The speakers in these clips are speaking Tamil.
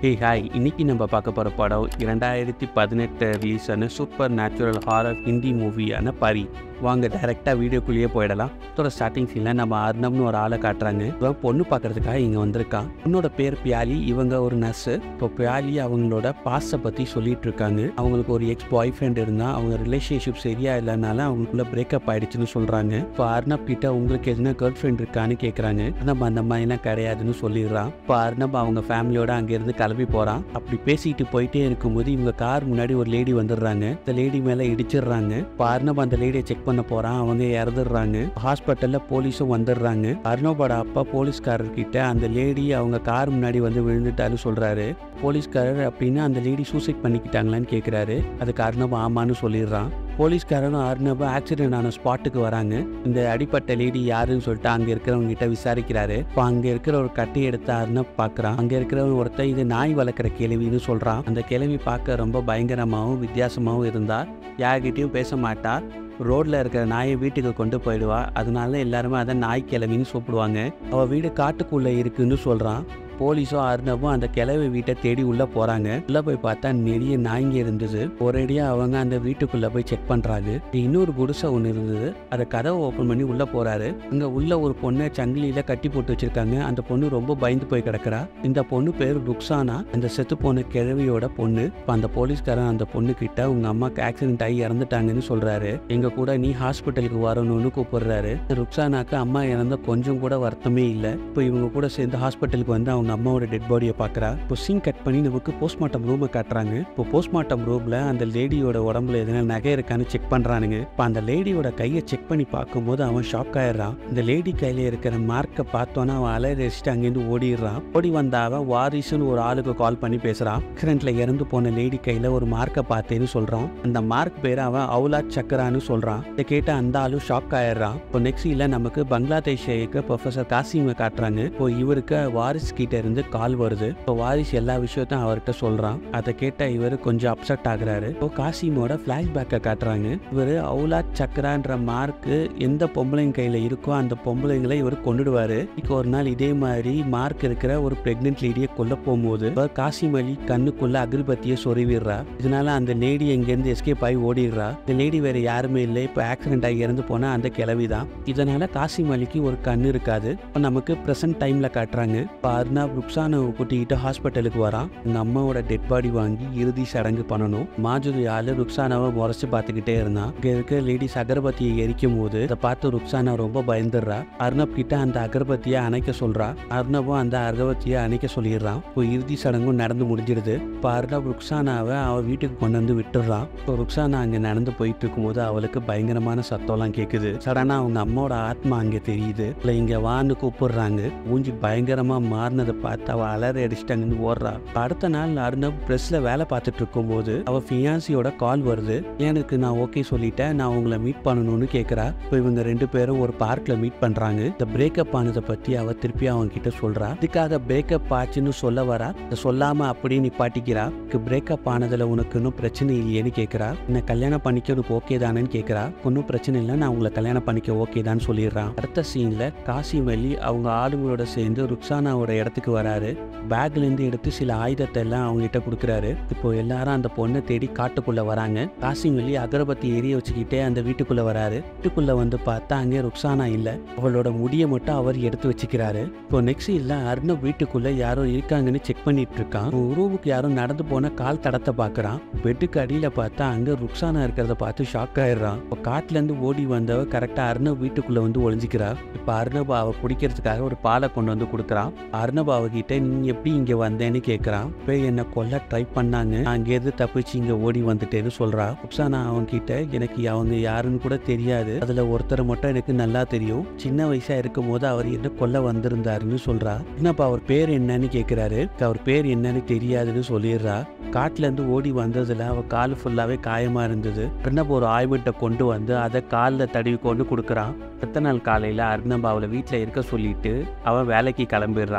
ஹே ஹாய் இன்னைக்கு நம்ம பார்க்க போகிற படம் இரண்டாயிரத்தி பதினெட்டு ரிலீஸ் ஆன சூப்பர் நேச்சுரல் ஹாரர் ஹிந்தி மூவியான பரி வாங்க டைரெக்டாக வீடியோக்குள்ளேயே போயிடலாம் இதோட ஸ்டார்டிங் சீனில் நம்ம அர்ணம்னு ஒரு ஆளை காட்டுறாங்க இவன் பொண்ணு பார்க்கறதுக்காக இங்கே வந்திருக்கான் பொண்ணோட பேர் பியாலி இவங்க ஒரு நர்ஸு இப்போ பியாலி அவங்களோட பாஸை பற்றி சொல்லிட்டு இருக்காங்க அவங்களுக்கு ஒரு எக்ஸ் பாய் ஃப்ரெண்ட் இருந்தால் அவங்க ரிலேஷன்ஷிப் சரியா இல்லைனால அவங்களுக்குள்ள பிரேக்கப் ஆயிடுச்சுன்னு சொல்கிறாங்க இப்போ அர்ணப் கிட்ட உங்களுக்கு எதுனா கேர்ள் ஃப்ரெண்ட் இருக்கான்னு கேட்குறாங்க நம்ம அந்த மாதிரிலாம் கிடையாதுன்னு சொல்லிடுறான் இப்போ அர்ணப் அவங்க ஃபேமிலியோட அங்கேருந்து கிளம்பி போகிறான் அப்படி பேசிட்டு போயிட்டே இருக்கும்போது இவங்க கார் முன்னாடி ஒரு லேடி வந்துடுறாங்க இந்த லேடி மேலே இடிச்சிடுறாங்க இப்போ அர்ணப் அந்த லேடியை செக் பண்ண போகிறான் அவங்க இறந்துடுறாங்க ஹாஸ்பிட்டலில் போலீஸும் வந்துடுறாங்க அர்ணபோட அப்பா போலீஸ்காரர் கிட்ட அந்த லேடி அவங்க கார் முன்னாடி வந்து விழுந்துட்டான்னு சொல்கிறாரு போலீஸ்காரர் அப்படின்னு அந்த லேடி சூசைட் பண்ணிக்கிட்டாங்களான்னு கேட்குறாரு அதுக்கு அர்ணப் ஆமான்னு சொல்லிடுறான் போலீஸ்காரனும் அர்ணபும் ஆக்சிடென்ட் ஆன ஸ்பாட்டுக்கு வராங்க இந்த அடிப்பட்ட லேடி யாருன்னு சொல்லிட்டு அங்கே இருக்கிறவங்க கிட்ட விசாரிக்கிறாரு இப்போ அங்கே இருக்கிற ஒரு கட்டையை எடுத்து அர்ணப் பார்க்குறான் அங்கே இருக்கிறவன் ஒருத்தன் இது நாய் வளர்க்குற கிழவின்னு சொல்கிறான் அந்த கிழவி பார்க்க ரொம்ப பயங்கரமாகவும் வித்தியாசமாகவும் இருந்தா யார்கிட்டயும் பேச மாட்டா ரோட்ல இருக்கிற நாயை வீட்டுக்கு கொண்டு போயிடுவா அதனால எல்லாருமே அதை நாய் கிழவின்னு கூப்பிடுவாங்க அவ வீடு காட்டுக்குள்ள இருக்குன்னு சொல்றான் போலீஸும் அர்ணவும் அந்த கிழவி வீட்டை தேடி உள்ள போறாங்க உள்ள போய் பார்த்தா நிறைய நாய்ங்க இருந்தது ஒரேடியா அவங்க அந்த வீட்டுக்குள்ள போய் செக் பண்றாங்க இன்னொரு குடிசை ஒன்று இருந்தது அதை கதவை ஓப்பன் பண்ணி உள்ள போறாரு அங்க உள்ள ஒரு பொண்ணை சங்கிலியில கட்டி போட்டு வச்சிருக்காங்க அந்த பொண்ணு ரொம்ப பயந்து போய் கிடக்குறா இந்த பொண்ணு பேர் ருக்ஸானா அந்த செத்து போன கிழவியோட பொண்ணு இப்ப அந்த போலீஸ்காரன் அந்த பொண்ணு கிட்ட உங்க அம்மாக்கு ஆக்சிடென்ட் ஆகி இறந்துட்டாங்கன்னு சொல்றாரு எங்க கூட நீ ஹாஸ்பிட்டலுக்கு வரணும்னு கூப்பிடுறாரு ருக்ஸானாக்கு அம்மா இறந்த கொஞ்சம் கூட வருத்தமே இல்லை இப்போ இவங்க கூட சேர்ந்து ஹாஸ்பிட்டலுக்கு வந்து அவங்க அம்மாவோட டெட் பாடியை பார்க்குறா இப்போ சீன் கட் பண்ணி நமக்கு போஸ்ட்மார்ட்டம் ரூமை காட்டுறாங்க இப்போ போஸ்ட்மார்ட்டம் ரூமில் அந்த லேடியோட உடம்புல எதனா நகை இருக்கான்னு செக் பண்ணுறானுங்க இப்போ அந்த லேடியோட கையை செக் பண்ணி பார்க்கும்போது அவன் ஷாக் ஆயிடுறான் இந்த லேடி கையில் இருக்கிற மார்க்கை பார்த்தோன்னா அவன் அலறிச்சிட்டு அங்கேருந்து ஓடிடுறான் ஓடி வந்த அவன் வாரிசுன்னு ஒரு ஆளுக்கு கால் பண்ணி பேசுகிறான் ஆக்சிடென்ட்ல இறந்து போன லேடி கையில் ஒரு மார்க்கை பார்த்தேன்னு சொல்கிறான் அந்த மார்க் பேர் அவன் அவுலாத் சக்கரான்னு சொல்கிறான் இதை கேட்ட அந்த ஆளும் ஷாக் ஆயிடுறான் இப்போ நெக்ஸ்ட் இல்லை நமக்கு பங்களாதேஷ் ப்ரொஃபசர் காசிமை காட்டுறாங்க இப்போ இவருக்கு வாரிஸ் கிட்ட இருந்து கால் வருது இப்போ வாரிஸ் எல்லா விஷயத்தையும் அவர்கிட்ட சொல்றான் அதை கேட்ட இவர் கொஞ்சம் அப்செட் ஆகுறாரு இப்போ காசிமோட பிளாஷ்பேக்கை காட்டுறாங்க இவர் அவுலாத் சக்கரான்ற மார்க்கு எந்த பொம்பளைங்க கையில இருக்கோ அந்த பொம்பளைங்களை இவர் கொண்டுடுவாரு இப்போ ஒரு நாள் இதே மாதிரி மார்க் இருக்கிற ஒரு பிரெக்னென்ட் லேடியை கொல்ல போகும்போது இவர் காசிம் அலி கண்ணுக்குள்ள அகிர்பத்தியை சொருவிடுறா இதனால அந்த லேடி இங்கேருந்து எஸ்கேப் ஆகி ஓடிடுறா இந்த லேடி வேற யாருமே இல்லை இப்போ ஆக்சிடென்ட் ஆகி இறந்து போன அந்த கிழவி தான் இதனால காசிம் அலிக்கு ஒரு கண்ணு இருக்காது இப்போ நமக்கு ப்ரெசன்ட் டைம்ல காட்டுறாங்க இப்போ அர்ணாப் ருக்ஸானாவை கூட்டிக்கிட்டு ஹாஸ்பிட்டலுக்கு வரான் இந்த அம்மாவோட டெட் பாடி வாங்கி இறுதி சடங்கு பண்ணணும் மாஜுரி ஆளு ருக்ஸானாவை முறைச்சு பார்த்துக்கிட்டே இருந்தான் இங்க இருக்க லேடிஸ் அகர்பத்தியை எரிக்கும் போது அதை பார்த்து ருக்ஸானா ரொம்ப பயந்துடுறா அர்ணப் கிட்ட அந்த அகர்பத்தியை அணைக்க சொல்றா அர்ணவும் அந்த அகர்பத்தியை அணைக்க சொல்லிடுறான் இப்போ இறுதி சடங்கும் நடந்து முடிஞ்சிடுது இப்போ அர்ணப் ருக்ஸானாவை அவ வீட்டுக்கு கொண்டு வந்து விட்டுடுறான் இப்போ ருக்ஸானா அங்க நடந்து போயிட்டு இருக்கும்போது அவளுக்கு பயங்கரமான சத்தம்லாம் கேட்குது சடனா அவங்க அம்மாவோட ஆத்மா அங்க தெரியுது இல்லை இங்க வான்னு கூப்பிடுறாங்க மூஞ்சி பயங்கரமா மாறினதை பார்த்து அவ அலறி அடிச்சுட்டு அங்கிருந்து ஓடுறா அடுத்த நாள் அருணப் பிரஸ்ல வேலை பார்த்துட்டு இருக்கும்போது அவ ஃபியான்சியோட கால் வருது எனக்கு நான் ஓகே சொல்லிட்டேன் நான் உங்களை மீட் பண்ணணும்னு கேட்குறா இப்போ இவங்க ரெண்டு பேரும் ஒரு பார்க்ல மீட் பண்றாங்க இந்த பிரேக்கப் ஆனதை பத்தி அவ திருப்பி அவங்க கிட்ட சொல்றா இதுக்காக பிரேக்கப் ஆச்சுன்னு சொல்ல வரா இதை சொல்லாம அப்படியே நிப்பாட்டிக்கிறா பிரேக்கப் ஆனதுல உனக்கு இன்னும் பிரச்சனை இல்லையேன்னு கேட்குறா என்ன கல்யாணம் பண்ணிக்க உனக்கு ஓகே தானேன்னு கேட்குறா ஒன்றும் பிரச்சனை இல்லை நான் உங்களை கல்யாணம் பண்ணிக்க ஓகே தான் சொல்லிடுறான் அடுத்த சீன்ல காசிம் அலி அவங்க ஆளுங்களோட சேர்ந்து ருக்ஸானாவோட இடத்துக்கு வராரு பேக்ல இருந்து எடுத்து சில ஆயுதத்தை எல்லாம் அவங்க கிட்ட கொடுக்குறாரு இப்போ எல்லாரும் அந்த பொண்ணை தேடி காட்டுக்குள்ள வராங்க காசிம் அலி அகரபத்தி எரிய வச்சுக்கிட்டே அந்த வீட்டுக்குள்ள வராரு வீட்டுக்குள்ள வந்து பார்த்தா அங்கே ருக்ஸானா இல்ல அவளோட முடியை மட்டும் அவர் எடுத்து வச்சுக்கிறாரு இப்போ நெக்ஸ்ட் இல்ல அர்ணப் வீட்டுக்குள்ள யாரோ இருக்காங்கன்னு செக் பண்ணிட்டு இருக்கான் ரூமுக்கு யாரும் நடந்து போன கால் தடத்தை பாக்குறான் பெட்டுக்கு அடியில பார்த்தா அங்க ருக்ஸானா இருக்கிறத பார்த்து ஷாக் ஆயிடுறான் இப்போ காட்டுல இருந்து ஓடி வந்தவ கரெக்டா அர்ணப் வீட்டுக்குள்ள வந்து ஒளிஞ்சிக்கிறா இப்போ அர்ணப் அவ பிடிக்கிறதுக்காக ஒரு பாலை கொண்டு வந்து கொடுக்குறான் அர்ணப் அவகிட்ட நீ எப்படி இங்க வந்தேன்னு கேட்குறான் இப்போ என்னை கொல்ல ட்ரை பண்ணாங்க நான் அங்கேருந்து தப்பிச்சு இங்க ஓடி வந்துட்டேன்னு சொல்றா ருக்ஸானா அவங்க கிட்ட எனக்கு அவங்க யாருன்னு கூட தெரியாது அதுல ஒருத்தர் மட்டும் எனக்கு நல்லா தெரியும் சின்ன வயசா இருக்கும் போது அவர் என்ன கொல்ல வந்திருந்தாருன்னு சொல்றா என்னப்பா அவர் பேர் என்னன்னு கேக்குறாரு அவர் பேர் என்னன்னு தெரியாதுன்னு சொல்லிடுறா காட்டுல இருந்து ஓடி வந்ததுல அவ கால் ஃபுல்லாவே காயமா இருந்தது அர்ணப் ஒரு ஆய்வுட்டை கொண்டு வந்து அதை காலில் தடவி கொண்டு கொடுக்குறான் அடுத்த நாள் காலையில அர்ணப் அவளை வீட்டில் இருக்க சொல்லிட்டு அவன் வேலைக்கு கிளம்பிடுறான்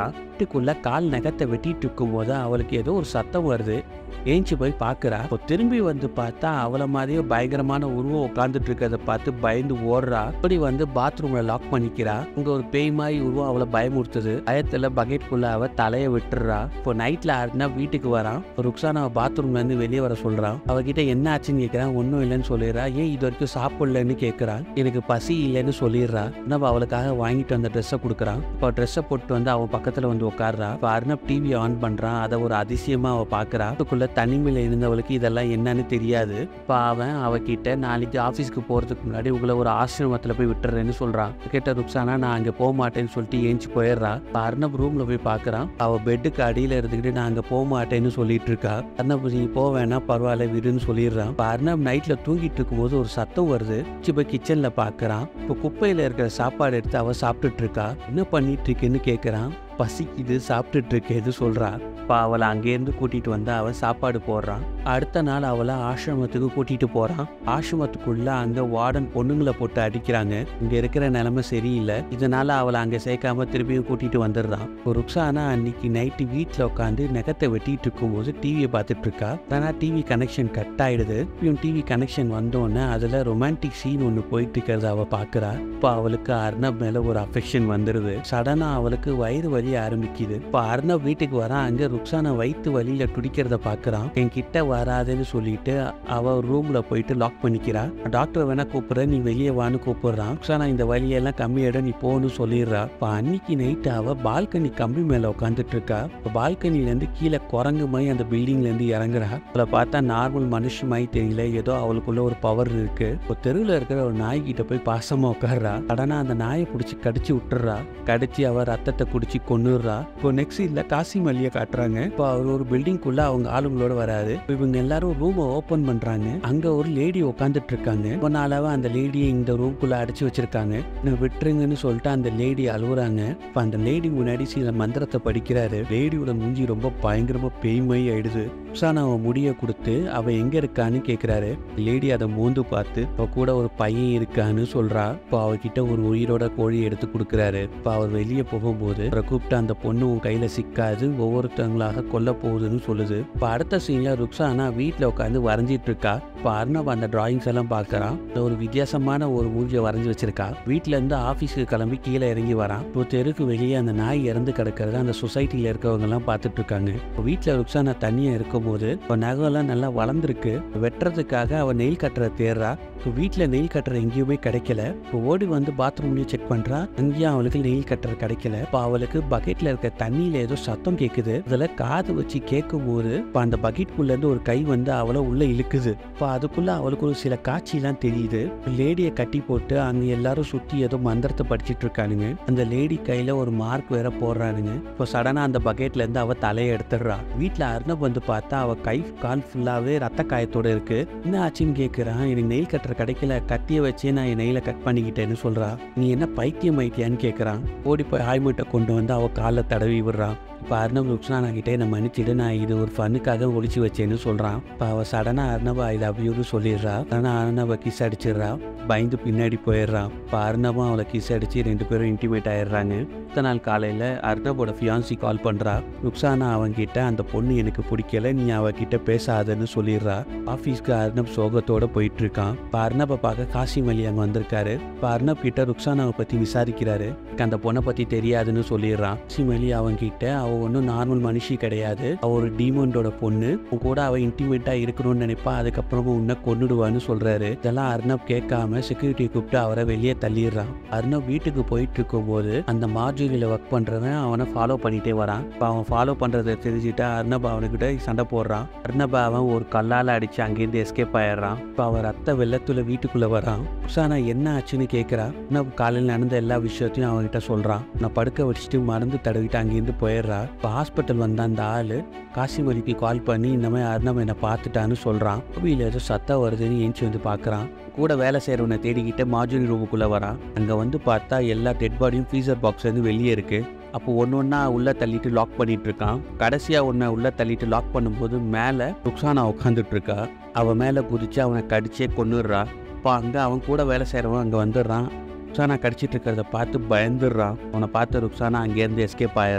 வீட்டுக்குள்ளே கால் நகத்தை வெட்டிட்டு இருக்கும்போது அவளுக்கு ஏதோ ஒரு சத்தம் வருது ஏஞ்சி போய் பார்க்குறா இப்போ திரும்பி வந்து பார்த்தா அவளை மாதிரியே பயங்கரமான உருவம் உட்காந்துட்டு இருக்கிறத பார்த்து பயந்து ஓடுறா அப்படி வந்து பாத்ரூம்ல லாக் பண்ணிக்கிறா இங்க ஒரு பேய் மாதிரி உருவம் அவளை பயமுறுத்துது பயத்துல பக்கெட்குள்ள அவ தலையை விட்டுறா இப்போ நைட்ல ஆறுனா வீட்டுக்கு வரான் ருக்ஸானா பாத்ரூம்ல இருந்து வெளியே வர சொல்றான் அவகிட்ட என்ன ஆச்சுன்னு கேட்கறான் ஒன்றும் இல்லைன்னு சொல்லிடுறா ஏன் இது வரைக்கும் சாப்பிடலன்னு கேட்கறான் எனக்கு பசி இல்லைன்னு சொல்லிடுறா நம்ம அவளுக்காக வாங்கிட்டு வந்த ட்ரெஸ்ஸை கொடுக்குறான் இப்போ ட்ரெஸ்ஸை போட்டு வந்து அவன் பக்கத்துல வந்து உட்காடுறா இப்போ அர்ணப் டிவி ஆன் பண்றான் அதை ஒரு அதிசயமா அவ பாக்குறா அதுக்குள்ள தனிமையில இருந்தவளுக்கு இதெல்லாம் என்னன்னு தெரியாது இப்போ அவன் அவகிட்ட நாளைக்கு ஆஃபீஸ்க்கு போறதுக்கு முன்னாடி உங்களை ஒரு ஆசிரமத்துல போய் விட்டுறேன்னு சொல்றான் கேட்ட ருக்ஸானா நான் அங்க போக மாட்டேன்னு சொல்லிட்டு ஏஞ்சி போயிடுறா இப்போ அர்ணப் ரூம்ல போய் பார்க்கறான் அவ பெட்டுக்கு அடியில இருந்துக்கிட்டு நான் அங்க போக மாட்டேன்னு சொல்லிட்டு இருக்கா அர்ணப் நீ போக வேணாம் பரவாயில்ல விடுன்னு சொல்லிடுறான் இப்போ அர்ணப் நைட்ல தூங்கிட்டு இருக்கும்போது ஒரு சத்தம் வருது இப்போ கிச்சன்ல பார்க்கறான் இப்போ குப்பையில இருக்கிற சாப்பாடு எடுத்து அவ சாப்பிட்டுட்டு இருக்கா என்ன பண்ணிட்டு இருக்கேன்னு கேட்கறான் பசிக்குது சாப்பிட்டுட்டு இருக்கேன்னு சொல்றா இப்போ அவளை அங்கேருந்து கூட்டிட்டு வந்து அவன் சாப்பாடு போடுறான் அடுத்த நாள் அவளை ஆசிரமத்துக்கு கூட்டிட்டு போறான் ஆசிரமத்துக்குள்ள அங்க வார்டன் பொண்ணுங்களை போட்டு அடிக்கிறாங்க இங்க இருக்கிற நிலைமை சரியில்லை இதனால அவளை அங்க சேர்க்காம திருப்பியும் கூட்டிட்டு வந்துடுறான் இப்போ ருக்ஸானா அன்னைக்கு நைட்டு வீட்டில் உட்காந்து நெகத்தை வெட்டிட்டு இருக்கும்போது டிவியை பார்த்துட்டு இருக்கா ஆனா டிவி கனெக்ஷன் கட் ஆயிடுது இப்பயும் டிவி கனெக்ஷன் வந்தோடனே அதுல ரொமான்டிக் சீன் ஒன்று போயிட்டு இருக்கிறத அவ பார்க்கறா இப்போ அவளுக்கு அர்ணப் மேல ஒரு அஃபெக்ஷன் வந்துடுது சடனா அவளுக்கு வயிறு வலி ஆரம்பிக்குது இப்போ அர்ணப் வீட்டுக்கு வரான் அங்க ருக்ஸானா வயிற்று வலியில துடிக்கிறத பார்க்கறான் என் கிட்ட வராதுன்னு சொல்லிட்டு அவ ரூம்ல போயிட்டு லாக் பண்ணிக்கிறா டாக்டர் வேணா கூப்பிடுற நீ வெளியே வான்னு கூப்பிடுறான் ருக்ஸானா இந்த வலியெல்லாம் கம்மியாயிடும் நீ போன்னு சொல்லிடுறா இப்போ அன்னைக்கு நைட்டு அவ பால்கனி கம்பி மேல உட்காந்துட்டு இருக்கா இப்போ பால்கனில இருந்து கீழே குரங்கு மாதிரி அந்த பில்டிங்ல இருந்து இறங்குறா அவளை பார்த்தா நார்மல் மனுஷ மாதிரி தெரியல ஏதோ அவளுக்குள்ள ஒரு பவர் இருக்கு இப்போ தெருவில் இருக்கிற ஒரு நாய் கிட்ட போய் பாசமா உட்கார்றா சடனா அந்த நாயை பிடிச்சி கடிச்சு விட்டுறா கடிச்சு அவ ரத்தத்தை குடிச்சு கொன்னுடுறா இப்போ நெக்ஸ்ட் இல்ல காசி மல்லியை காட்டுறாங்க இப்போ அவர் ஒரு பில்டிங்குள்ள அவங்க ஆளுங்களோட வராது இப்போ இவங்க எல்லாரும் ரூமை ஓபன் பண்றாங்க அங்க ஒரு லேடி உட்காந்துட்டு இருக்காங்க இப்போ நாளாவ அந்த லேடியை இந்த ரூம்குள்ள அடைச்சு வச்சிருக்காங்க என்ன விட்டுருங்கன்னு சொல்லிட்டு அந்த லேடி அழுவுறாங்க இப்போ அந்த லேடி முன்னாடி சில மந்திரத்தை படிக்கிறாரு லேடியோட மூஞ்சி ரொம்ப பயங்கரமா பேய்மை ஆயிடுது உஷான் அவன் முடிய கொடுத்து அவ எங்க இருக்கான்னு கேக்குறாரு லேடி அதை மூந்து பார்த்து அவ கூட ஒரு பையன் இருக்கான்னு சொல்றா இப்போ அவகிட்ட ஒரு உயிரோட கோழி எடுத்து கொடுக்குறாரு இப்போ அவர் வெளியே போகும்போது அவரை கூப்பிட்டு அந்த பொண்ணு உன் கையில சிக்காது ஒவ்வொருத்தவங்களாக கொல்ல போகுதுன்னு சொல்லுது இப்போ அடுத்த சீன்ல ருக்ஸானா வீட்டில் உட்காந்து வரைஞ்சிட்டு இருக்கா இப்போ அர்ணவ் அந்த டிராயிங்ஸ் எல்லாம் பார்க்கறான் இதுல ஒரு வித்தியாசமான ஒரு மூஞ்சியை வரைஞ்சி வச்சிருக்கா வீட்ல இருந்து ஆஃபீஸுக்கு கிளம்பி கீழே இறங்கி வரான் இப்போ தெருக்கு வெளியே அந்த நாய் இறந்து கிடக்கிறத அந்த சொசைட்டில இருக்கவங்க எல்லாம் பார்த்துட்டு இருக்காங்க இப்போ வீட்டில் ருக்ஸானா தனியா இருக்கும்போது இப்போ நகைலாம் நல்லா வளர்ந்துருக்கு வெட்டுறதுக்காக அவ நெயில் கட்டரை தேடுறா இப்போ வீட்டில் நெயில் கட்டர் எங்கேயுமே கிடைக்கல இப்போ ஓடி வந்து பாத்ரூம்லயும் செக் பண்றா அங்கேயும் அவளுக்கு நெயில் கட்டர் கிடைக்கல இப்போ அவளுக்கு பக்கெட்ல இருக்க தண்ணியில ஏதோ சத்தம் கேட்குது அதுல காது வச்சு கேட்கும் போது இப்போ அந்த பக்கெட்குள்ள இருந்து ஒரு கை வந்து அவளை உள்ள இழுக்குது இப்போ அதுக்குள்ள அவளுக்கு ஒரு சில காட்சிலாம் தெரியுது லேடியை கட்டி போட்டு அங்க எல்லாரும் சுத்தி ஏதோ மந்திரத்தை படிச்சிட்டு இருக்கானுங்க அந்த லேடி கையில ஒரு மார்க் வேற போடுறானுங்க இப்போ சடனா அந்த பக்கெட்ல இருந்து அவ தலையை எடுத்துடுறா வீட்டில் அர்ணப் வந்து பார்த்தா அவ கை கால் ஃபுல்லாவே ரத்த காயத்தோட இருக்கு என்ன ஆச்சுன்னு கேட்குறான் எனக்கு நெயில் கட்டுற கிடைக்கல கத்தியை வச்சே நான் என் நெயில கட் பண்ணிக்கிட்டேன்னு சொல்றா நீ என்ன பைத்தியம் ஆயிட்டியான்னு கேட்குறான் ஓடி போய் ஆய்மட்டை கொண்டு வந்து அவ காலில் தடவி விடுறான் இப்போ அர்ணப் ருக்ஸானா கிட்டே என்னை மன்னிச்சிடு நான் இது ஒரு ஃபனுக்காக ஒளிச்சு வச்சேன்னு சொல்கிறான் இப்போ அவள் சடனாக அர்ணபா இது அப்படியூரு சொல்லிடுறா ஆனால் அர்ணபா கிஸ் அடிச்சிடுறா பயந்து பின்னாடி போயிடுறான் இப்போ அர்ணபும் அவளை கிஸ் அடித்து ரெண்டு பேரும் இன்டிமேட் ஆயிடுறாங்க அடுத்த நாள் காலையில் அர்ணபோட ஃபியான்சி கால் பண்ணுறா ருக்ஸானா அவன்கிட்ட அந்த பொண்ணு எனக்கு பிடிக்கல நீ அவகிட்ட பேசாதன்னு சொல்லிடுறா ஆஃபீஸ்க்கு அர்ணப் சோகத்தோட போயிட்டு இருக்கான் இப்போ அர்ணபை பார்க்க காசிம் அலி அங்கே வந்திருக்காரு இப்போ அர்ணப் கிட்ட ருக்ஸானாவை பற்றி விசாரிக்கிறாரு எனக்கு அந்த பொண்ணை பற்றி தெரியாதுன்னு சொல்லிடுறான் காசிம் அலி அவன்கிட்ட அவ ஒன்றும் நார்மல் மனுஷி கிடையாது அவ ஒரு டீமண்டோட பொண்ணு உன் கூட அவ இன்டிமேட்டாக இருக்கணும்னு நினைப்பா அதுக்கப்புறமா உன்னை கொன்னுடுவான்னு சொல்றாரு இதெல்லாம் அர்ணப் கேட்காம செக்யூரிட்டி கூப்பிட்டு அவரை வெளியே தள்ளிடுறான் அர்ணப் வீட்டுக்கு போயிட்டு இருக்கும்போது அந்த மார்ஜரியில் ஒர்க் பண்றவன் அவனை ஃபாலோ பண்ணிட்டே வரான் இப்போ அவன் ஃபாலோ பண்றதை தெரிஞ்சுட்டா அர்ணப் அவனுக்கிட்ட சண்டை போடுறான் அர்ணப் அவன் ஒரு கல்லால் அடிச்சு அங்கேருந்து எஸ்கேப் ஆயிடுறான் இப்போ அவன் ரத்த வெள்ளத்துல வீட்டுக்குள்ள வரான் உஷானா என்ன ஆச்சுன்னு கேட்குறா அர்ணப் காலையில் நடந்த எல்லா விஷயத்தையும் அவன்கிட்ட சொல்றான் நான் படுக்க வச்சுட்டு மருந்து தடவிட்டு அங்கேருந்து போயிடுறா இப்போ ஹாஸ்பிட்டல் வந்த அந்த ஆளு காசிமலிக்கு கால் பண்ணி இந்த மாதிரி அர்ணவ் என்னை பார்த்துட்டான்னு சொல்கிறான் கோவியில் ஏதோ சத்தம் வருதுன்னு ஏஞ்சி வந்து பார்க்குறான் கூட வேலை செய்கிறவனை தேடிக்கிட்டு மாஜுரி ரூமுக்குள்ளே வரான் அங்கே வந்து பார்த்தா எல்லா டெட் பாடியும் ஃப்ரீசர் பாக்ஸ்லேருந்து வெளியே இருக்குது அப்போ ஒன்று ஒன்றா உள்ளே தள்ளிட்டு லாக் பண்ணிட்டு இருக்கான் கடைசியாக ஒன்றை உள்ளே தள்ளிட்டு லாக் பண்ணும்போது மேலே ருக்ஸானா உட்காந்துட்டு இருக்கா அவன் மேலே குதிச்சு அவனை கடிச்சே கொன்னுடுறா இப்போ அங்கே அவன் கூட வேலை செய்கிறவன் அங்கே வந்துடுறான் ருக்ஸானா கடிச்சிட்டு இருக்கிறத பார்த்து பயந்துடுறான் அவனை பார்த்து ருக்ஸானா அங்கேருந்து எஸ்கேப் ஆயிடுறா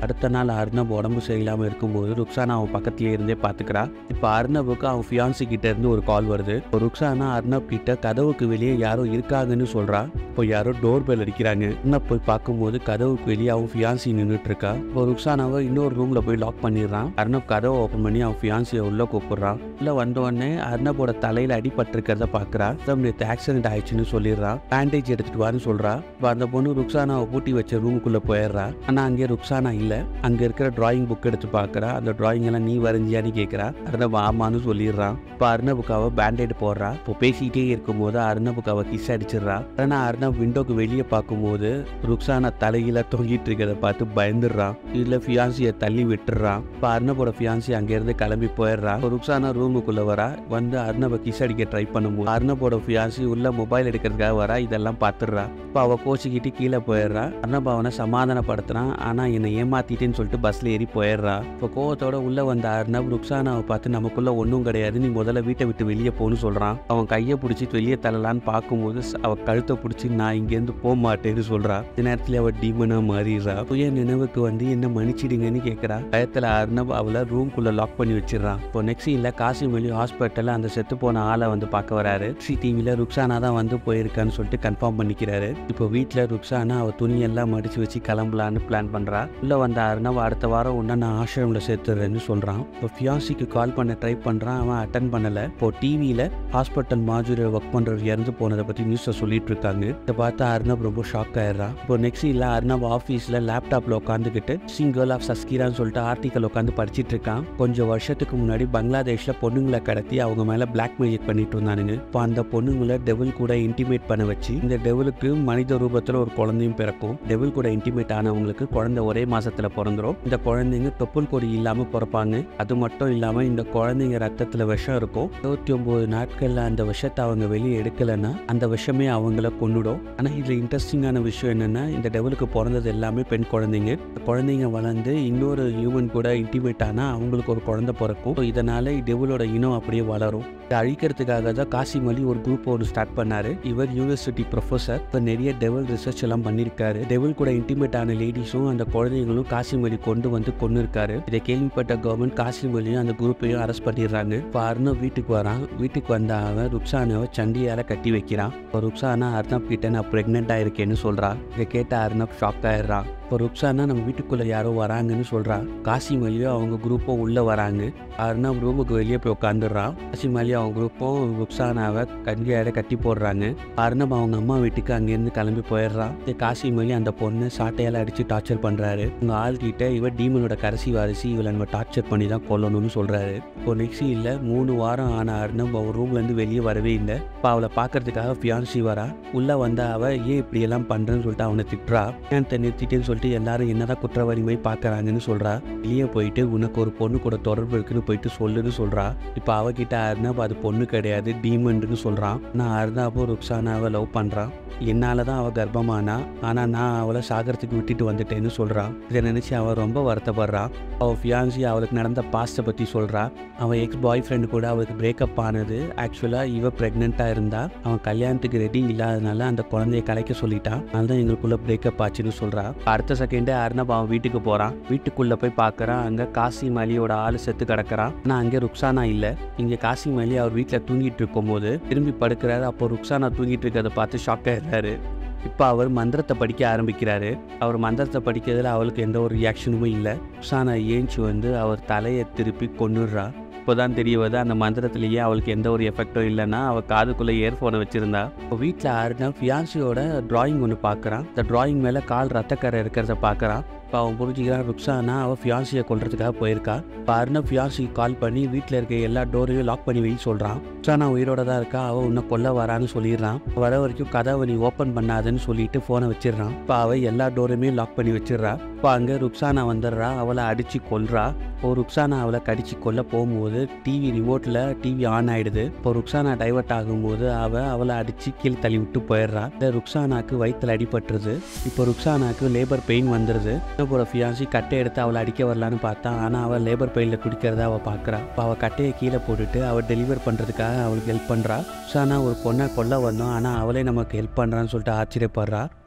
அடுத்த நாள் அர்ணப் உடம்பு சரியில்லாமல் இருக்கும்போது ருக்ஸானா அவன் பக்கத்துலேயே இருந்தே பார்த்துக்கிறா இப்போ அர்ணபுக்கு அவன் ஃபியான்சி கிட்ட இருந்து ஒரு கால் வருது இப்போ ருக்ஸானா அர்ணப் கிட்ட கதவுக்கு வெளியே யாரோ இருக்காங்கன்னு சொல்றா இப்போ யாரோ டோர் பெல் அடிக்கிறாங்க அர்ணப் போய் பார்க்கும்போது கதவுக்கு வெளியே அவன் ஃபியான்சி நின்றுட்டு இருக்கா இப்போ ருக்ஸானாவை இன்னொரு ரூம்ல போய் லாக் பண்ணிடுறான் அர்ணப் கதவை ஓப்பன் பண்ணி அவன் ஃபியான்சியை உள்ள கூப்பிடுறான் உள்ள வந்த உடனே அர்ணபோட தலையில அடிபட்டிருக்கிறத பாக்குறா நேற்று ஆக்சிடென்ட் ஆயிடுச்சுன்னு சொல்லிடுறான் பேண்டேஜ் எடுத்துட்டு வான்னு சொல்றா இப்போ அந்த பொண்ணு ருக்ஸானாவை பூட்டி வச்ச ரூமுக்குள்ள போயிடுறா ஆனா அங்கே ருக்ஸானா இல்ல அங்க இருக்கிற டிராயிங் புக் எடுத்து பார்க்கறா அந்த டிராயிங் எல்லாம் நீ வரைஞ்சியான்னு கேட்கறா அர்ணப் ஆமான்னு சொல்லிடுறான் இப்போ அர்ணபுக்காவை பேண்டேட் போடுறா இப்போ பேசிக்கிட்டே இருக்கும்போது அர்ணபுக்காவை கிஸ் அடிச்சிடுறா ஆனா அர்ணப் விண்டோக்கு வெளியே பார்க்கும்போது ருக்ஸானா தலையில தொங்கிட்டு இருக்கிறத பார்த்து பயந்துடுறான் இதுல ஃபியான்சியை தள்ளி விட்டுறான் இப்போ அர்ணபோட ஃபியான்சி அங்கேருந்து கிளம்பி போயிடுறா இப்போ ருக்ஸானா ரூமுக்குள்ள வரா வந்து அர்ணபை கிஸ் அடிக்க ட்ரை பண்ணும்போது அர்ணபோட ஃபியான்சி உள்ள மொபைல் எடுக்கிறதுக்காக வரா இதெல்லாம் பார்த்துடுறா இப்போ அவ கோச்சிக்கிட்டு கீழே போயிடுறா அர்ணப் அவனை சமாதானப்படுத்துறான் ஆனா என்னை ஏமாத்திட்டேன்னு சொல்லிட்டு பஸ்ல ஏறி போயிடுறா இப்போ கோவத்தோட உள்ள வந்த அர்ணப் ருக்ஸானாவை பார்த்து நமக்குள்ள ஒன்றும் கிடையாது நீ முதல்ல வீட்டை விட்டு வெளியே போன்னு சொல்றான் அவன் கையை பிடிச்சி வெளியே தள்ளலான்னு பார்க்கும்போது ஸ்- அவ கழுத்தை பிடிச்சி நான் இங்கேருந்து போக மாட்டேன்னு சொல்றா இந்த நேரத்துல அவ டீமனா மாறிடுறா புய நினைவுக்கு வந்து என்ன மன்னிச்சிடுங்கன்னு கேட்கறா பயத்துல அர்ணப் அவளை ரூம்குள்ள லாக் பண்ணி வச்சிடுறான் இப்போ நெக்ஸ்ட் இல்ல காசிமொழி ஹாஸ்பிட்டல்ல அந்த செத்து போன ஆளை வந்து பார்க்க வராரு சிடிவில ருக்ஸானா தான் வந்து போயிருக்கான்னு சொல்லிட்டு கன்ஃபார்ம் பண்ணிக்கிறாரு இப்போ வீட்டில் ருக்ஸானா அவ துணியெல்லாம் மடிச்சு வச்சு கிளம்பலான்னு பிளான் பண்றா உள்ள வந்த அர்ணவ் அடுத்த வாரம் உன்ன நான் ஆசிரமில் சேர்த்துறேன்னு சொல்றான் இப்போ ஃபியான்சிக்கு கால் பண்ண ட்ரை பண்றான் அவன் அட்டன் பண்ணல இப்போ டிவியில ஹாஸ்பிட்டல் மாஜூரில் ஒர்க் பண்றவர் இறந்து போனதை பத்தி நியூஸை சொல்லிட்டு இருக்காங்க இதை பார்த்து அர்ணப் ரொம்ப ஷாக் ஆயிடுறான் இப்போ நெக்ஸ்ட் இல்ல அர்ணப் ஆஃபீஸ்ல லேப்டாப்ல உட்காந்துக்கிட்டு சிங்கல் ஆஃப் சஸ்கிரான்னு சொல்லிட்டு ஆர்டிக்கல் உட்காந்து படிச்சிட்டு இருக்கான் கொஞ்சம் வருஷத்துக்கு முன்னாடி பங்களாதேஷ்ல பொண்ணுங்களை கடத்தி அவங்க மேல பிளாக் மேஜிக் பண்ணிட்டு இருந்தானுங்க இப்போ அந்த பொண்ணுங்களை டெவில் கூட இன்டிமேட் பண்ண வச்சு இந்த டெவிலுக்கு மனித ரூபத்துல ஒரு குழந்தையும் பிறக்கும் டெவில் கூட இன்டிமேட் ஆனவங்களுக்கு குழந்தை ஒரே மாசத்துல பிறந்துரும் இந்த குழந்தைங்க தொப்புள் கொடி இல்லாம பிறப்பாங்க அது மட்டும் இல்லாம இந்த குழந்தைங்க ரத்தத்துல விஷம் இருக்கும் இருபத்தி ஒன்பது நாட்கள்ல அந்த விஷத்தை அவங்க வெளியே எடுக்கலைன்னா அந்த விஷமே அவங்கள கொன்னுடும் ஆனா இதுல இன்ட்ரெஸ்டிங்கான விஷயம் என்னன்னா இந்த டெவலுக்கு பிறந்தது எல்லாமே பெண் குழந்தைங்க இந்த குழந்தைங்க வளர்ந்து இன்னொரு ஹியூமன் கூட இன்டிமேட் ஆனா அவங்களுக்கு ஒரு குழந்தை பிறக்கும் So இதனால டெவலோட இனம் அப்படியே வளரும் இதை அழிக்கிறதுக்காக தான் காசிம் அலி ஒரு குரூப் ஒன்று ஸ்டார்ட் பண்ணாரு இவர் யூனிவர்சிட்டி ப்ரொஃபஸர் இப்போ நிறைய டெவல் ரிசர்ச் எல்லாம் பண்ணியிருக்காரு டெவல் கூட இன்டிமேட் ஆன லேடிஸும் அந்த குழந்தைங்களும் காசிம் அலி கொண்டு வந்து கொண்டு இருக்காரு இதை கேள்விப்பட்ட கவர்மெண்ட் காசிம் அலியும் அந்த குரூப்பையும் அரெஸ்ட் பண்ணிடுறாங்க இப்போ அர்ணவ் வீட்டுக்கு வரான் வீட்டுக்கு வந்த அவன் ருக்ஸானாவை சண்டியால கட்டி வைக்கிறான் இப்போ ருக்ஸானா அர்ணப் கிட்ட நான் ப்ரெக்னெண்ட்டாக இருக்கேன்னு சொல்றா இதை கேட்ட அர்ணப் ஷாக் ஆயிடுறான் இப்போ ருக்ஸானா நம்ம வீட்டுக்குள்ள யாரோ வராங்கன்னு சொல்றா காசிம் அலியும் அவங்க குரூப்பும் உள்ள வராங்க அர்ணப் ரூமுக்கு வெளியே போய் உட்காந்துடுறான் காசிம் அலி அவங்க குரூப்பும் ருக்ஸானாவை கஞ்சியாட கட்டி போடுறாங்க அர்ணப் அவங்க அம்மா வீட்டுக்கு அங்கேருந்து கிளம்பி போயிடுறான் இந்த காசிம் அலி அந்த பொண்ணு சாட்டையால் அடிச்சு டார்ச்சர் பண்றாரு உங்க ஆள்கிட்ட இவ டீமனோட கடைசி வாரிசு இவளை நம்ம டார்ச்சர் பண்ணி தான் கொல்லணும்னு சொல்றாரு இப்போ நெக்ஸ்ட் இல்ல மூணு வாரம் ஆன அர்ணப் அவன் ரூம்ல இருந்து வெளியே வரவே இல்லை இப்போ அவளை பார்க்கறதுக்காக ஃபியான்சி வரா உள்ள வந்த அவ ஏன் இப்படி எல்லாம் பண்றேன்னு சொல்லிட்டு அவனை திட்டுறா ஏன் நிறுத்திட்டேன்னு சொல்லிட்டு எல்லாரும் என்னதான் குற்றவாளி போய் பார்க்கறாங்கன்னு சொல்றா வெளியே போயிட்டு உனக்கு ஒரு பொண்ணு கூட தொடர்பு இருக்குன்னு போயிட்டு சொல்லுன்னு சொல்றா இப்போ அவகிட்ட அர்ணப் அது பொண்ணு கிடையாது டீமன்னு சொல்றான் நான் அர்ணாபும் ருக்ஸானாவை லவ் பண்றான் என்னால தான் அவள் கர்ப்பமானா ஆனால் நான் அவளை சாகரத்துக்கு விட்டுட்டு வந்துட்டேன்னு சொல்கிறான் இதை நினச்சி அவள் ரொம்ப வருத்தப்படுறான் அவள் ஃபியான்சி அவளுக்கு நடந்த பாஸ்ட்டை பற்றி சொல்கிறா அவன் எக்ஸ் பாய் ஃப்ரெண்டு கூட அவளுக்கு பிரேக்கப் ஆனது ஆக்சுவலாக இவ ப்ரெக்னெண்ட்டாக இருந்தா அவன் கல்யாணத்துக்கு ரெடி இல்லாதனால அந்த குழந்தைய கலைக்க சொல்லிட்டான் அதனால தான் எங்களுக்குள்ள பிரேக்கப் ஆச்சுன்னு சொல்கிறா அடுத்த செகண்டே அர்ணப் அவன் வீட்டுக்கு போகிறான் வீட்டுக்குள்ளே போய் பார்க்குறான் அங்கே காசிம் அலியோட ஆள் செத்து கிடக்குறான் ஆனால் அங்கே ருக்ஸானா இல்லை இங்கே காசிம் அலி அவர் வீட்டில் தூங்கிட்டு இருக்கும்போது திரும்பி படுக்கிறாரு அப்போ ருக்ஸானா தூங்கிட்டு இருக்கிறத பார்த்து ஷாக் ஆயிடுறாரு இப்போ அவர் மந்திரத்தை படிக்க ஆரம்பிக்கிறாரு அவர் மந்திரத்தை படிக்கிறதுல அவளுக்கு எந்த ஒரு ரியாக்ஷனுமே இல்லை ருக்ஸானா ஏஞ்சி வந்து அவர் தலையை திருப்பி கொன்னுடுறா இப்போதான் தெரிய வருது அந்த மந்திரத்திலேயே அவளுக்கு எந்த ஒரு எஃபெக்டும் இல்லைன்னா அவள் காதுக்குள்ளே இயர்ஃபோனை வச்சிருந்தா இப்போ வீட்டில் ஆறுனா ஃபியான்சியோட டிராயிங் ஒன்று பார்க்குறான் இந்த டிராயிங் மேலே கால் ரத்தக்கரை இருக்கிறத பார்க்குறான் இப்போ அவன் புரிஞ்சுக்கிறான் ருக்ஸானா அவள் ஃபியான்சியை கொல்றதுக்காக போயிருக்கா இப்போ அர்ணப் ஃபியான்சிக்கு கால் பண்ணி வீட்டில் இருக்க எல்லா டோரையும் லாக் பண்ணி வை சொல்கிறான் ருக்ஸானா உயிரோட தான் இருக்கா அவள் உன்னை கொல்ல வரான்னு சொல்லிடுறான் வர வரைக்கும் கதவை நீ ஓப்பன் பண்ணாதன்னு சொல்லிட்டு ஃபோனை வச்சிடுறான் இப்போ அவள் எல்லா டோரையுமே லாக் பண்ணி வச்சிடுறா இப்போ அங்கே ருக்ஸானா வந்துடுறா அவளை அடித்து கொல்றா இப்போ ருக்ஸானா அவளை கடிச்சு கொல்ல போகும்போது டிவி ரிமோட்டில் டிவி ஆன் ஆயிடுது இப்போ ருக்ஸானா டைவர்ட் ஆகும்போது அவள் அவளை அடித்து கீழே தள்ளி விட்டு போயிடுறா இந்த ருக்ஸானாக்கு வயிற்றுல அடிபட்டுருது இப்போ ருக்ஸானாக்கு லேபர் பெயின் வந்துடுது போட ஃபியான்சி கட்டை எடுத்து அவளை அடிக்க வரலான்னு பார்த்தா ஆனால் அவள் லேபர் பெயினில் குடிக்கிறத அவள் பார்க்குறா இப்போ அவள் கட்டையை கீழே போட்டுட்டு அவள் டெலிவர் பண்ணுறதுக்காக அவளுக்கு ஹெல்ப் பண்ணுறா ருக்ஸானா ஒரு பொண்ணை கொல்ல வந்தோம் ஆனால் அவளே நமக்கு ஹெல்ப் பண்ணுறான்னு சொல்லிட்டு ஆச்சரியப்படுறா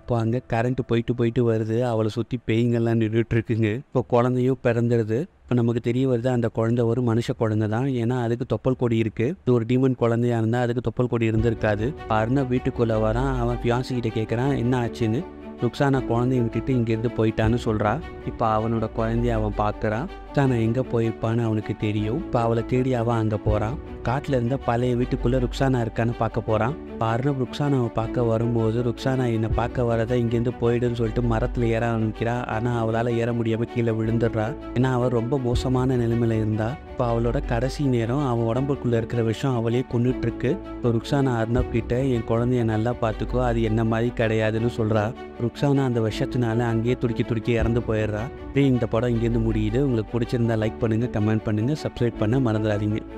இப்போ அங்கே கரண்ட் போயிட்டு போயிட்டு வருது அவளை சுற்றி பேய்ங்கெல்லாம் நின்றுட்டு இருக்குங்க இப்போ குழந்தையும் பிறந்துடுது இப்போ நமக்கு தெரிய வருது அந்த குழந்தை ஒரு மனுஷ குழந்தை தான் ஏன்னா அதுக்கு தொப்பல் கொடி இருக்குது இது ஒரு டீமன் குழந்தையா இருந்தால் அதுக்கு தொப்பல் கொடி இருந்திருக்காது அருணா வீட்டுக்குள்ளே வரான் அவன் ஃபியான்சி கிட்ட கேட்குறான் என்ன ஆச்சுன்னு ருக்ஸானா குழந்தைய விட்டுட்டு இங்கேருந்து போயிட்டான்னு சொல்கிறா இப்போ அவனோட குழந்தைய அவன் பார்க்குறான் ருக்ஸானா எங்கே போயிருப்பான்னு அவனுக்கு தெரியும் இப்போ அவளை தேடி அவன் அங்கே போகிறான் காட்டில் இருந்த பழைய வீட்டுக்குள்ளே ருக்ஸானா இருக்கான்னு பார்க்க போகிறான் அருணப் ருக்ஸானாவை பார்க்க வரும்போது ருக்ஸானா என்னை பார்க்க வரதை இங்கேருந்து போயிடுன்னு சொல்லிட்டு மரத்தில் ஏற ஆரம்பிக்கிறா ஆனால் அவளால் ஏற முடியாமல் கீழே விழுந்துடுறா ஏன்னா அவள் ரொம்ப மோசமான நிலைமையில இருந்தா இப்போ அவளோட கடைசி நேரம் அவன் உடம்புக்குள்ளே இருக்கிற விஷயம் அவளையே கொண்டுட்டு இருக்கு இப்போ ருக்ஸானா அர்ணப் கிட்ட என் குழந்தைய நல்லா பார்த்துக்கோ அது என்ன மாதிரி கிடையாதுன்னு சொல்கிறா ருக்ஸானா அந்த விஷத்தினால அங்கேயே துடிக்கி துடிக்கி இறந்து போயிடுறா அப்படியே இந்த படம் இங்கேருந்து முடியுது உங்களுக்கு பிடிச்சிருந்தா லைக் பண்ணுங்கள் கமெண்ட் பண்ணுங்கள் சப்ஸ்கிரைப் பண்ண மறந்துடாதீங்க